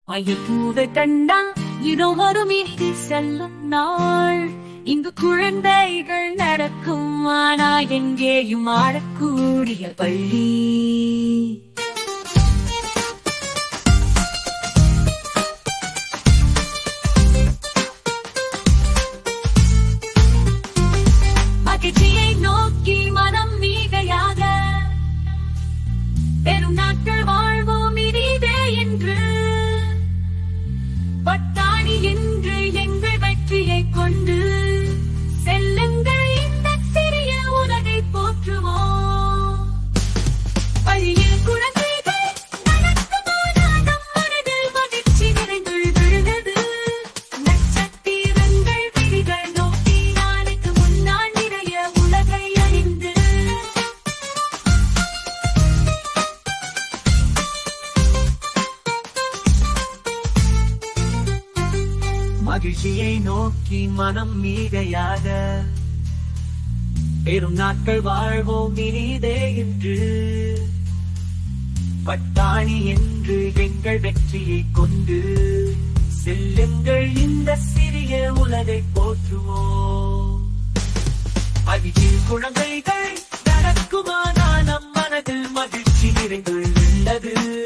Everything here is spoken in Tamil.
மயில்பூவை கண்டா இதோ வரும் இட்டு செல்லும் நாள் இங்கு குழந்தைகள் நடக்கும் ஆனா எங்கேயும் ஆடக்கூடிய பள்ளி மகிழ்ச்சியை நோக்கி மனம் மீகையாக பெரும் நாட்கள் வாழ்வோம் இனிதே என்று பட்டாணி என்று எங்கள் வெற்றியை கொண்டு செல்லுங்கள் இந்த சிறிய உலகை போற்றுவோம் பள்ளியில் குழந்தைகள் நடக்கும்போது நம் மனதில் மகிழ்ச்சி நிறைந்துள்ளது நட்சத்திரங்கள் விழிகள் நோக்கி நாளைக்கு முன்னால் நிறைய உலகை அறிந்து மகிழ்ச்சியை நோக்கி மனம் மீகையாக பெரும் நாட்கள் வாழ்வோம் இனிதே என்று பட்டாணி என்று எங்கள் வெற்றியை கொண்டு செல்லுங்கள் இந்த சிறிய உலகை போற்றுவோம் மகிழ்ச்சியில் குழந்தைகள் நடக்குமானால் நம் மனதில் மகிழ்ச்சி நிறைந்துள்ளது